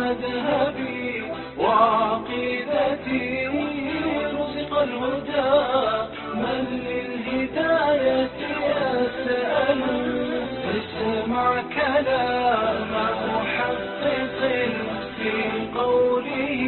مذهبي وعقيدتي رزق الهدى من للهداية يسأل اسمع كلام محقق في قوله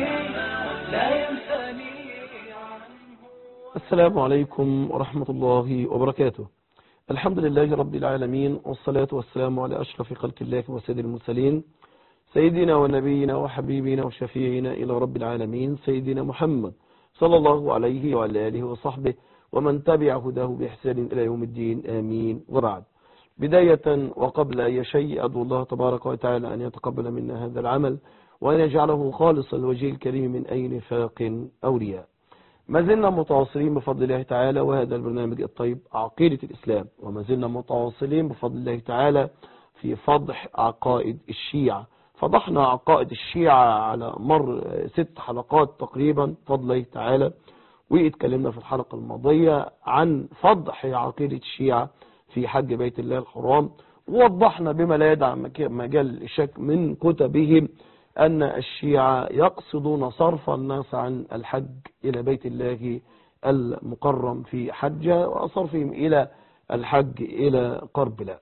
لا ينساني عنه السلام عليكم ورحمة الله وبركاته الحمد لله رب العالمين والصلاة والسلام على أشرف خلق الله وسيد المرسلين سيدنا ونبينا وحبيبنا وشفيعنا إلى رب العالمين سيدنا محمد صلى الله عليه وعلى آله وصحبه ومن تبع هداه بإحسان إلى يوم الدين آمين وبعد بداية وقبل أي شيء أدعو الله تبارك وتعالى أن يتقبل منا هذا العمل وأن يجعله خالصا الوجه الكريم من أي نفاق أو رياء ما زلنا متواصلين بفضل الله تعالى وهذا البرنامج الطيب عقيدة الإسلام وما زلنا متواصلين بفضل الله تعالى في فضح عقائد الشيعة فضحنا عقائد الشيعة على مر ست حلقات تقريبا بفضل الله تعالى واتكلمنا في الحلقة الماضية عن فضح عقيدة الشيعة في حج بيت الله الحرام ووضحنا بما لا يدع مجال الشك من كتبهم أن الشيعة يقصدون صرف الناس عن الحج إلى بيت الله المكرم في حجة وصرفهم إلى الحج إلى قربلاء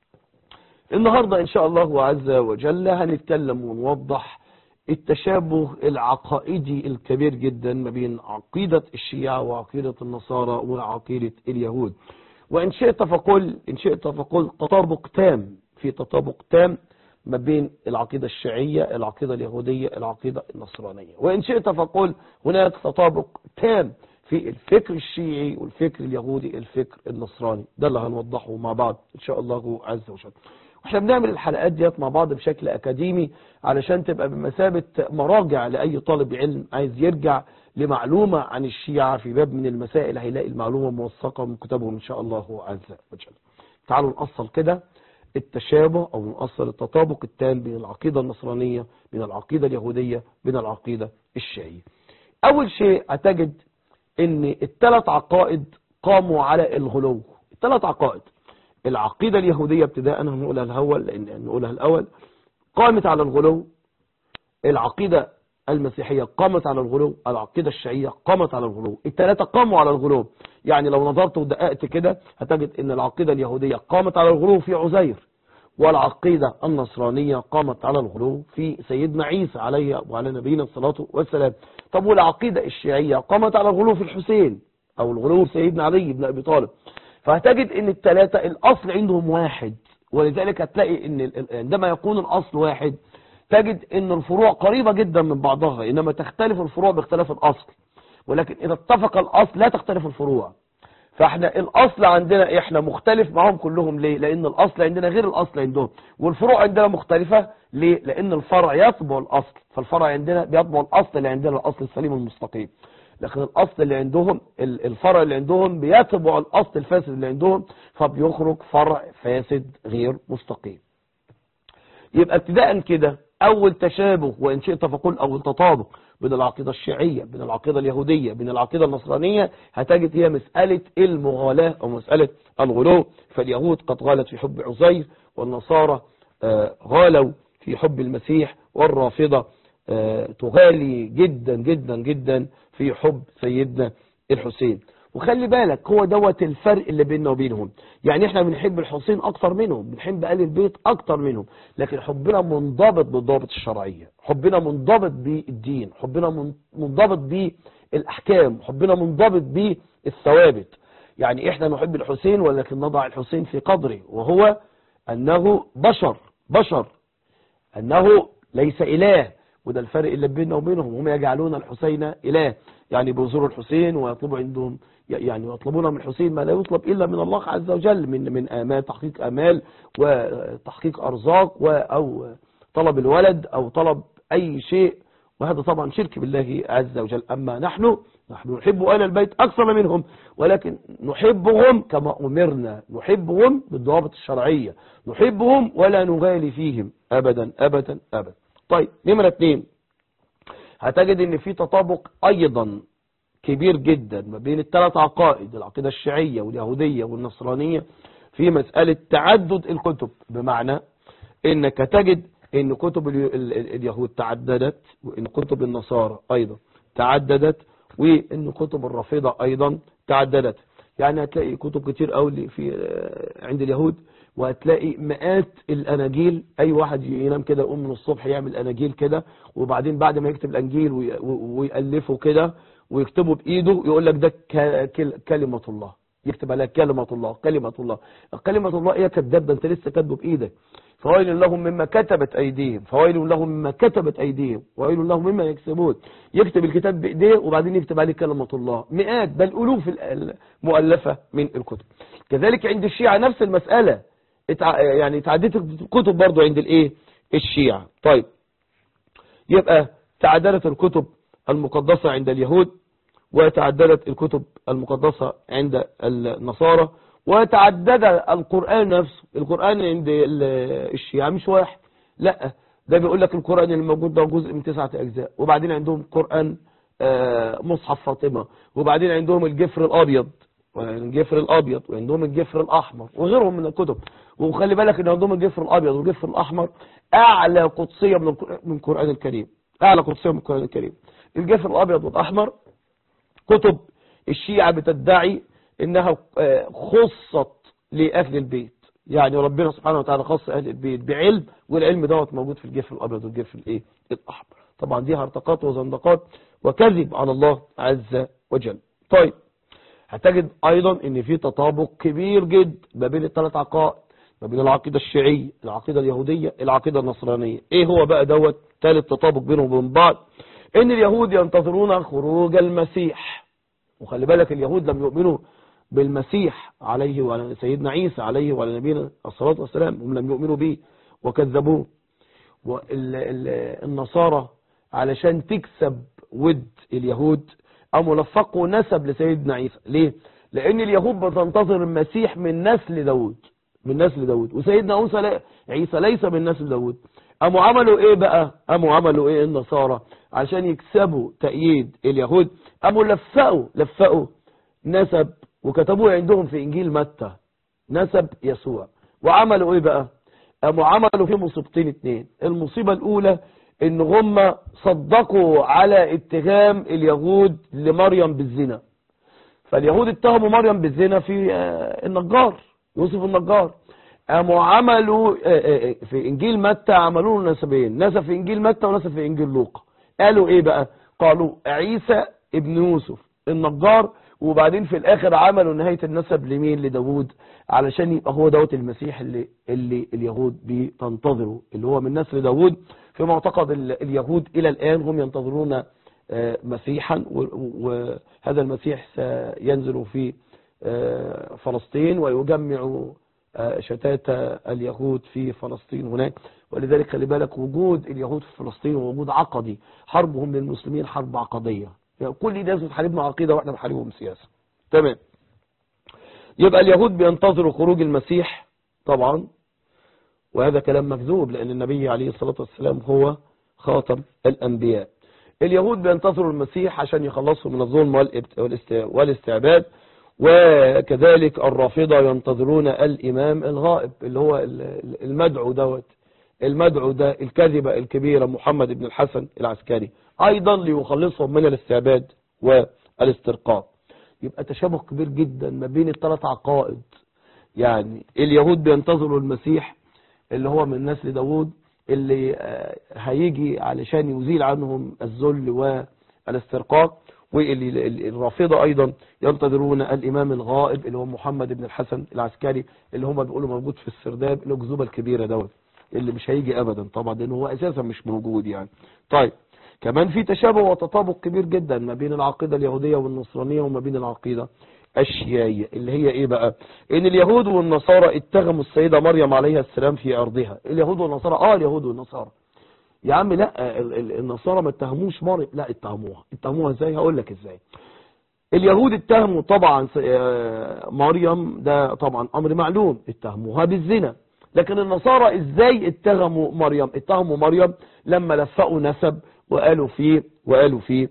النهاردة إن شاء الله عز وجل هنتكلم ونوضح التشابه العقائدي الكبير جدا ما بين عقيدة الشيعة وعقيدة النصارى وعقيدة اليهود وإن شئت فقل إن شئت فقل تطابق تام في تطابق تام ما بين العقيدة الشيعية العقيدة اليهودية العقيدة النصرانية وإن شئت فقل هناك تطابق تام في الفكر الشيعي والفكر اليهودي الفكر النصراني ده اللي هنوضحه مع بعض إن شاء الله عز وجل واحنا بنعمل الحلقات ديت مع بعض بشكل أكاديمي علشان تبقى بمثابة مراجع لأي طالب علم عايز يرجع لمعلومة عن الشيعة في باب من المسائل هيلاقي المعلومة موثقة من كتابهم إن شاء الله عز وجل تعالوا نأصل كده التشابه أو نأصل التطابق التام بين العقيدة النصرانية بين العقيدة اليهودية بين العقيدة الشيعية أول شيء هتجد ان الثلاث عقائد قاموا على الغلو الثلاث عقائد العقيدة اليهودية ابتداء هنقولها الأول لأن نقولها الأول قامت على الغلو العقيدة المسيحية قامت على الغلو العقيدة الشيعية قامت على الغلو الثلاثة قاموا على الغلو يعني لو نظرت ودققت كده هتجد ان العقيدة اليهودية قامت على الغلو في عزير والعقيدة النصرانية قامت على الغلو في سيدنا عيسى عليه وعلى نبينا الصلاة والسلام طب والعقيدة الشيعية قامت على الغلو في الحسين او الغلو في سيدنا علي بن ابي طالب فهتجد ان الثلاثة الاصل عندهم واحد ولذلك هتلاقي ان عندما يكون الاصل واحد تجد ان الفروع قريبة جدا من بعضها انما تختلف الفروع باختلاف الاصل ولكن اذا اتفق الاصل لا تختلف الفروع فاحنا الاصل عندنا احنا مختلف معهم كلهم ليه لان الاصل عندنا غير الاصل عندهم والفروع عندنا مختلفة ليه لان الفرع يتبع الاصل فالفرع عندنا بيتبع الاصل اللي عندنا الاصل السليم المستقيم لكن الاصل اللي عندهم الفرع اللي عندهم بيتبع الاصل الفاسد اللي عندهم فبيخرج فرع فاسد غير مستقيم يبقى ابتداء كده اول تشابه وان شئت فقل اول تطابق بين العقيدة الشيعية بين العقيدة اليهودية بين العقيدة النصرانية هتجد هي مسألة المغالاة او مسألة الغلو فاليهود قد غالت في حب عزير والنصارى غالوا في حب المسيح والرافضة تغالي جدا جدا جدا في حب سيدنا الحسين وخلي بالك هو دوت الفرق اللي بيننا وبينهم يعني احنا بنحب الحسين اكتر منهم بنحب آل البيت اكتر منهم لكن حبنا منضبط بالضوابط الشرعية حبنا منضبط بالدين حبنا منضبط بالاحكام حبنا منضبط بالثوابت يعني احنا نحب الحسين ولكن نضع الحسين في قدره وهو انه بشر بشر انه ليس اله وده الفرق اللي بيننا وبينهم هم يجعلون الحسين اله يعني بيزوروا الحسين ويطلبوا عندهم يعني يطلبون من الحسين ما لا يطلب إلا من الله عز وجل من من آمال تحقيق آمال وتحقيق أرزاق أو طلب الولد أو طلب أي شيء وهذا طبعا شرك بالله عز وجل أما نحن نحن نحب آل البيت أكثر منهم ولكن نحبهم كما أمرنا نحبهم بالضوابط الشرعية نحبهم ولا نغالي فيهم أبدا أبدا أبدا طيب نمرة اثنين هتجد ان في تطابق ايضا كبير جدا ما بين الثلاث عقائد العقيدة الشيعية واليهودية والنصرانية في مسألة تعدد الكتب بمعنى انك تجد ان كتب ال- ال- اليهود تعددت وان كتب النصارى ايضا تعددت وان كتب الرافضه ايضا تعددت يعني هتلاقي كتب كتير قوي في آه، عند اليهود وهتلاقي مئات الاناجيل اي واحد ينام كده يقوم من الصبح يعمل اناجيل كده وبعدين بعد ما يكتب الانجيل وي- ويالفه كده ويكتبه بايده يقول لك ده ك- كل- كلمه الله يكتب عليها كلمه الله كلمه الله كلمه الله ايه يا كذاب ده انت لسه كاتبه بايدك فويل لهم مما كتبت ايديهم فويل لهم مما كتبت ايديهم وويل لهم مما يكسبون يكتب الكتاب بايديه وبعدين يكتب عليه كلمه الله مئات بل الوف ال- المؤلفه من الكتب كذلك عند الشيعة نفس المسألة اتع... يعني تعددت الكتب برضو عند الايه الشيعة طيب يبقى تعددت الكتب المقدسة عند اليهود وتعددت الكتب المقدسة عند النصارى وتعدد القرآن نفسه القرآن عند ال- الشيعة مش واحد لا ده بيقول لك القرآن اللي موجود ده جزء من تسعة أجزاء وبعدين عندهم قرآن آه، مصحف فاطمة وبعدين عندهم الجفر الأبيض الجفر الأبيض وعندهم الجفر الأحمر وغيرهم من الكتب وخلي بالك ان عندهم الجفر الأبيض والجفر الأحمر أعلى قدسية من القر- من القرآن الكريم أعلى قدسية من القرآن الكريم الجفر الأبيض والأحمر كتب الشيعة بتدعي انها آه، خصت لأهل البيت يعني ربنا سبحانه وتعالى خص أهل البيت بعلم والعلم دوت موجود في الجفر الأبيض والجفر الايه الأحمر طبعا دي هرطقات وزندقات وكذب على الله عز وجل طيب هتجد ايضا ان في تطابق كبير جدا ما بين الثلاث عقائد ما بين العقيدة الشيعية العقيدة اليهودية العقيدة النصرانية ايه هو بقى دوت ثالث تطابق بينهم وبين بعض ان اليهود ينتظرون خروج المسيح وخلي بالك اليهود لم يؤمنوا بالمسيح عليه وعلى سيدنا عيسى عليه وعلى نبينا الصلاة والسلام هم لم يؤمنوا به وكذبوه والنصارى علشان تكسب ود اليهود قاموا لفقوا نسب لسيدنا عيسى ليه لان اليهود بتنتظر المسيح من نسل داود من نسل داود وسيدنا عيسى لا عيسى ليس من نسل داود قاموا عملوا ايه بقى قاموا عملوا ايه النصارى عشان يكسبوا تأييد اليهود قاموا لفقوا لفقوا نسب وكتبوه عندهم في انجيل متى نسب يسوع وعملوا ايه بقى قاموا عملوا فيه مصيبتين اتنين المصيبة الاولى ان هم صدقوا على اتهام اليهود لمريم بالزنا فاليهود اتهموا مريم بالزنا في آه، النجار يوسف النجار قاموا عملوا آه، آه، في انجيل متى عملوا له نسبين نسب في انجيل متى ونسب في انجيل لوقا قالوا ايه بقى قالوا عيسى ابن يوسف النجار وبعدين في الاخر عملوا نهاية النسب لمين لداود علشان يبقى هو دوت المسيح اللي, اللي اليهود بتنتظره اللي هو من نسل داود في معتقد ال- اليهود الى الان هم ينتظرون آه، مسيحا و- وهذا المسيح سينزل في آه، فلسطين ويجمع آه، شتات اليهود في فلسطين هناك ولذلك خلي بالك وجود اليهود في فلسطين وجود عقدي حربهم للمسلمين حرب عقدية يعني كل الناس بتحاربنا عقيدة واحنا بنحاربهم سياسة تمام يبقى اليهود بينتظروا خروج المسيح طبعا وهذا كلام مكذوب لأن النبي عليه الصلاة والسلام هو خاتم الأنبياء اليهود بينتظروا المسيح عشان يخلصوا من الظلم والابت- والاست- والاستعباد وكذلك الرافضة ينتظرون الإمام الغائب اللي هو ال- ال- المدعو دوت المدعو ده الكذبة الكبيرة محمد بن الحسن العسكري أيضا ليخلصهم من الاستعباد والاسترقاق يبقى تشابه كبير جدا ما بين الثلاث عقائد يعني اليهود بينتظروا المسيح اللي هو من نسل داود اللي آه، هيجي علشان يزيل عنهم الذل والاسترقاق والرافضة أيضا ينتظرون الإمام الغائب اللي هو محمد بن الحسن العسكري اللي هم بيقولوا موجود في السرداب الأكذوبة الكبيرة دوت اللي مش هيجي أبدا طبعا لأنه هو أساسا مش موجود يعني طيب كمان في تشابه وتطابق كبير جدا ما بين العقيدة اليهودية والنصرانية وما بين العقيدة الشيعية اللي هي ايه بقى ان اليهود والنصارى اتهموا السيدة مريم عليها السلام في ارضها اليهود والنصارى اه اليهود والنصارى يا عم لا ال- ال- النصارى ما اتهموش مريم لا اتهموها اتهموها ازاي هقول لك ازاي اليهود اتهموا طبعا س- آه، مريم ده طبعا امر معلوم اتهموها بالزنا لكن النصارى ازاي اتهموا مريم اتهموا مريم لما لفقوا نسب وقالوا فيه وقالوا فيه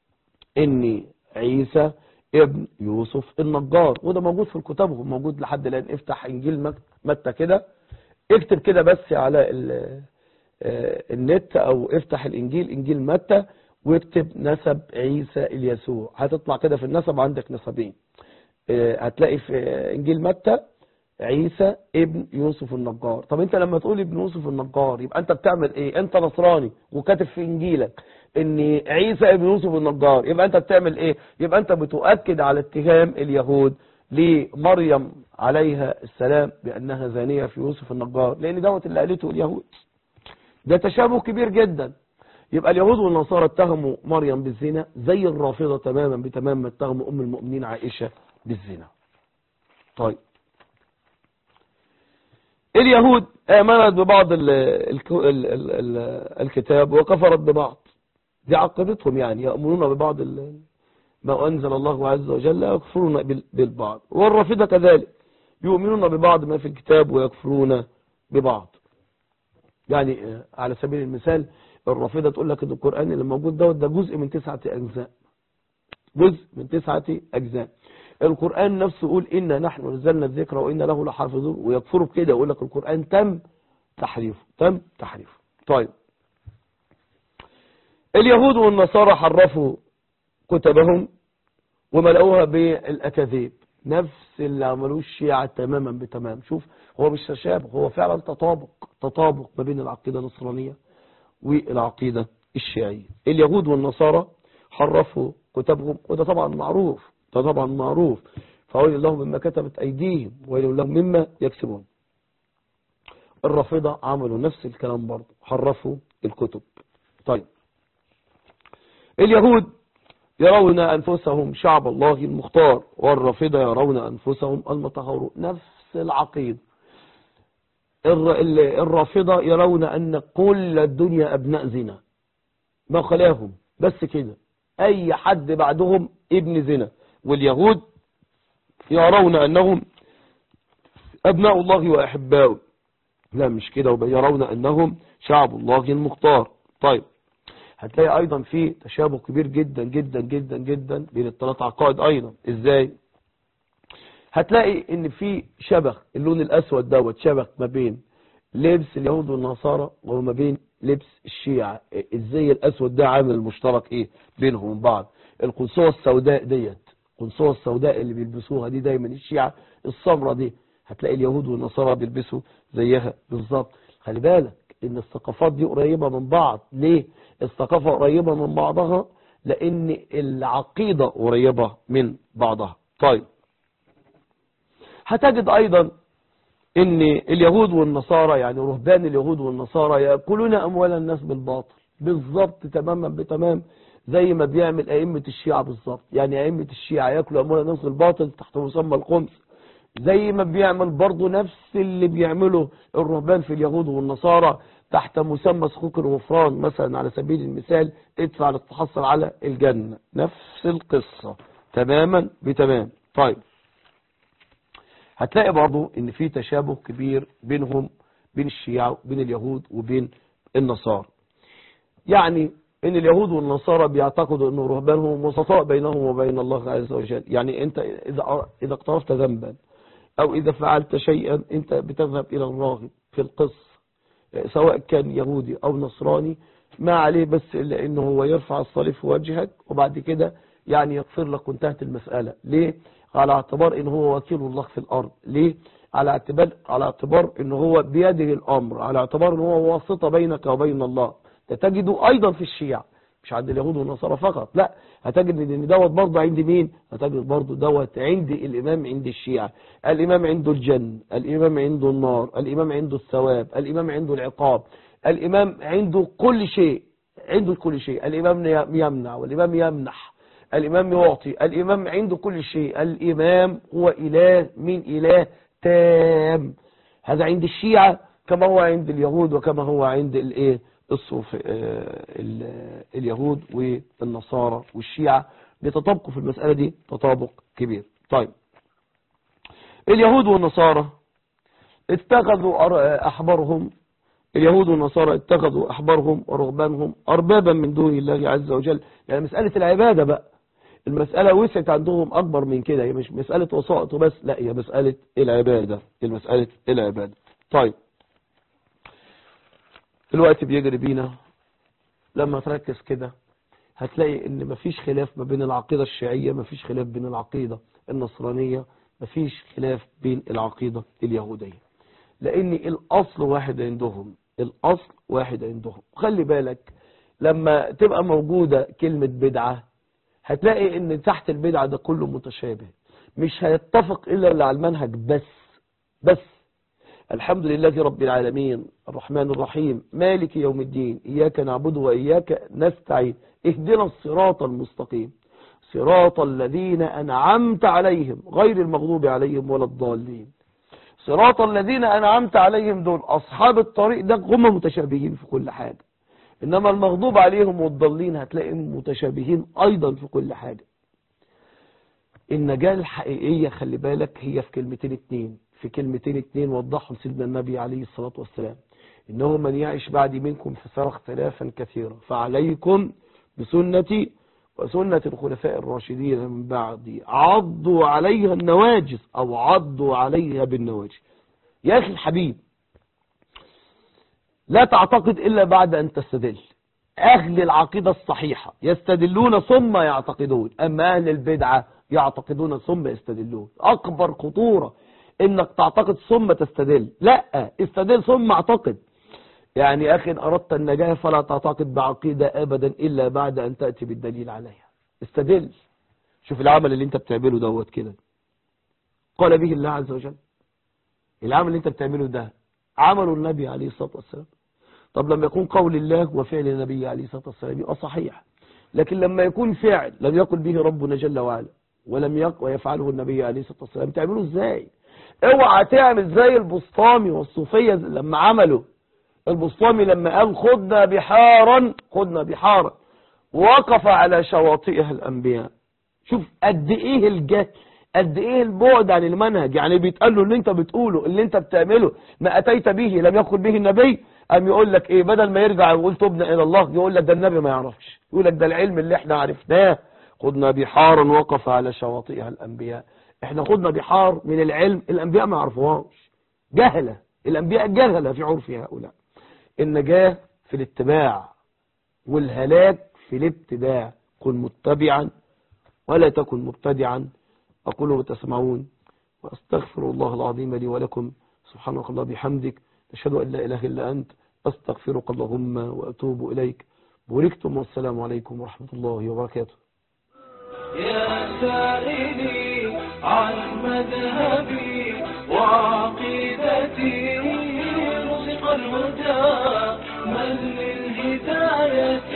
ان عيسى ابن يوسف النجار وده موجود في كتبهم موجود لحد الان افتح انجيل مت- متى كده اكتب كده بس على ال- آه، النت او افتح الانجيل انجيل متى واكتب نسب عيسى اليسوع هتطلع كده في النسب عندك نسبين آه، هتلاقي في انجيل متى عيسى ابن يوسف النجار طب انت لما تقول ابن يوسف النجار يبقى انت بتعمل ايه انت نصراني وكاتب في انجيلك ان عيسى ابن يوسف النجار يبقى انت بتعمل ايه يبقى انت بتؤكد على اتهام اليهود لمريم عليها السلام بانها زانية في يوسف النجار لان دوت اللي قالته اليهود ده تشابه كبير جدا يبقى اليهود والنصارى اتهموا مريم بالزنا زي الرافضة تماما بتمام ما اتهموا ام المؤمنين عائشة بالزنا طيب اليهود آمنت ببعض ال ال ال ال ال الكتاب وكفرت ببعض دي عقيدتهم يعني يأمرون ببعض ال- ما أنزل الله عز وجل ويكفرون بال- بالبعض والرافضة كذلك يؤمنون ببعض ما في الكتاب ويكفرون ببعض يعني آه، على سبيل المثال الرافضة تقول لك ان القرآن اللي موجود دوت ده جزء من تسعة أجزاء جزء من تسعة أجزاء القرآن نفسه يقول إنا نحن نزلنا الذكر وإنا له لحافظون ويكفروا بكده يقول لك القرآن تم تحريفه تم تحريفه طيب اليهود والنصارى حرفوا كتبهم وملأوها بالأكاذيب نفس اللي عملوه الشيعة تماما بتمام شوف هو مش تشابه هو فعلا تطابق تطابق ما بين العقيدة النصرانية والعقيدة الشيعية اليهود والنصارى حرفوا كتبهم وده طبعا معروف ده طبعا معروف فويل لهم مما كتبت أيديهم ويل لهم مما يكسبون الرافضة عملوا نفس الكلام برضه حرفوا الكتب طيب اليهود يرون أنفسهم شعب الله المختار والرافضة يرون أنفسهم المطهرون نفس العقيدة الر- ال- الرافضة يرون أن كل الدنيا أبناء زنا ما خلاهم بس كده أي حد بعدهم ابن زنا واليهود يرون أنهم أبناء الله وأحباؤه لا مش كده ويرون أنهم شعب الله المختار طيب هتلاقي أيضا في تشابه كبير جدا جدا جدا جدا بين الثلاث عقائد أيضا إزاي هتلاقي ان في شبه اللون الاسود دوت شبه ما بين لبس اليهود والنصارى وما بين لبس الشيعة ازاي الاسود ده عامل المشترك ايه بينهم وبين بعض القنصوة السوداء ديت القنصوة السوداء اللي بيلبسوها دي دايما الشيعة السمرة دي هتلاقي اليهود والنصارى بيلبسوا زيها بالظبط خلي بالك ان الثقافات دي قريبة من بعض ليه الثقافة قريبة من بعضها لان العقيدة قريبة من بعضها طيب هتجد ايضا ان اليهود والنصارى يعني رهبان اليهود والنصارى يأكلون اموال الناس بالباطل بالظبط تماما بتمام زي ما بيعمل ائمة الشيعة بالظبط يعني ائمة الشيعة يأكلوا اموال الناس بالباطل تحت مسمى الخمس زي ما بيعمل برضه نفس اللي بيعمله الرهبان في اليهود والنصارى تحت مسمى سخوك الغفران مثلا على سبيل المثال ادفع لتحصل على الجنة نفس القصة تماما بتمام طيب هتلاقي برضو ان في تشابه كبير بينهم بين الشيعة وبين اليهود وبين النصارى يعني ان اليهود والنصارى بيعتقدوا ان رهبانهم وسطاء بينهم وبين الله عز وجل يعني انت اذا اذا اقترفت ذنبا او اذا فعلت شيئا انت بتذهب الى الراغب في القصة سواء كان يهودي او نصراني ما عليه بس الا انه هو يرفع الصليب في وجهك وبعد كده يعني يغفر لك وانتهت المسألة ليه على اعتبار ان هو وكيل الله في الارض ليه على اعتبار على اعتبار ان هو بيده الامر على اعتبار ان هو واسطة بينك وبين الله ده تجده ايضا في الشيعة مش عند اليهود والنصارى فقط لا هتجد ان دوت برضه عند مين هتجد برضه دوت عند الامام عند الشيعة الامام عنده الجنة الامام عنده النار الامام عنده الثواب الامام عنده العقاب الامام عنده كل شيء عنده كل شيء الامام يمنع والامام يمنح الإمام يعطي الإمام عنده كل شيء الإمام هو إله من إله تام هذا عند الشيعة كما هو عند اليهود وكما هو عند الايه الصوف اليهود والنصارى والشيعة بيتطابقوا في المسألة دي تطابق كبير طيب اليهود والنصارى اتخذوا أحبارهم اليهود والنصارى اتخذوا أحبارهم ورهبانهم أربابا من دون الله عز وجل يعني مسألة العبادة بقى المسألة وسعت عندهم أكبر من كده هي مش مسألة وسائط بس لا هي مسألة العبادة المسألة العبادة طيب الوقت بيجري بينا لما تركز كده هتلاقي ان مفيش خلاف ما بين العقيدة الشيعية مفيش خلاف بين العقيدة النصرانية مفيش خلاف بين العقيدة اليهودية لان الاصل واحد عندهم الاصل واحد عندهم خلي بالك لما تبقى موجودة كلمة بدعة هتلاقي ان تحت البدعة ده كله متشابه مش هيتفق الا اللي على المنهج بس بس الحمد لله رب العالمين الرحمن الرحيم مالك يوم الدين إياك نعبد وإياك نستعين اهدنا الصراط المستقيم صراط الذين أنعمت عليهم غير المغضوب عليهم ولا الضالين صراط الذين أنعمت عليهم دول أصحاب الطريق ده هم متشابهين في كل حاجة إنما المغضوب عليهم والضالين هتلاقيهم متشابهين أيضا في كل حاجة النجاة الحقيقية خلي بالك هي في كلمتين اتنين في كلمتين اتنين وضحهم سيدنا النبي عليه الصلاة والسلام إنه من يعيش بعدي منكم فسيرى اختلافا كثيرا فعليكم بسنتي وسنة الخلفاء الراشدين من بعدي عضوا عليها النواجس أو عضوا عليها بالنواجس يا أخي الحبيب لا تعتقد إلا بعد أن تستدل أهل العقيدة الصحيحة يستدلون ثم يعتقدون أما أهل البدعة يعتقدون ثم يستدلون أكبر خطورة إنك تعتقد ثم تستدل لا استدل ثم اعتقد يعني أخي إن أردت النجاة فلا تعتقد بعقيدة أبدا إلا بعد أن تأتي بالدليل عليها استدل شوف العمل اللي انت بتعمله دوت كده قال به الله عز وجل العمل اللي انت بتعمله ده عمل النبي عليه الصلاة والسلام طب لما يكون قول الله وفعل النبي عليه الصلاة والسلام يبقى صحيح لكن لما يكون فعل لم يقل به ربنا جل وعلا ولم يق ويفعله النبي عليه الصلاة والسلام تعمله ازاي اوعى تعمل زي البسطامي والصوفية لما عملوا البسطامي لما قال خدنا بحارا خدنا بحارا وقف على شواطئها الأنبياء شوف قد ايه الجهل قد ايه البعد عن المنهج يعني بيتقال له اللي انت بتقوله اللي انت بتعمله ما اتيت به لم يقل به النبي ام يقول لك ايه بدل ما يرجع ويقول تبنا الى الله يقول لك ده النبي ما يعرفش يقول لك ده العلم اللي احنا عرفناه خدنا بحارا وقف على شواطئها الانبياء احنا خدنا بحار من العلم الانبياء ما يعرفوهاش جهلة الانبياء جهلة في عرف هؤلاء النجاة في الاتباع والهلاك في الابتداع كن متبعا ولا تكن مبتدعا أقول وتسمعون وأستغفر الله العظيم لي ولكم سبحانك الله بحمدك أشهد أن لا إله إلا أنت أستغفرك اللهم وأتوب إليك بوركتم والسلام عليكم ورحمة الله وبركاته يا سائلي عن مذهبي وعقيدتي رزق الهدى من للهداية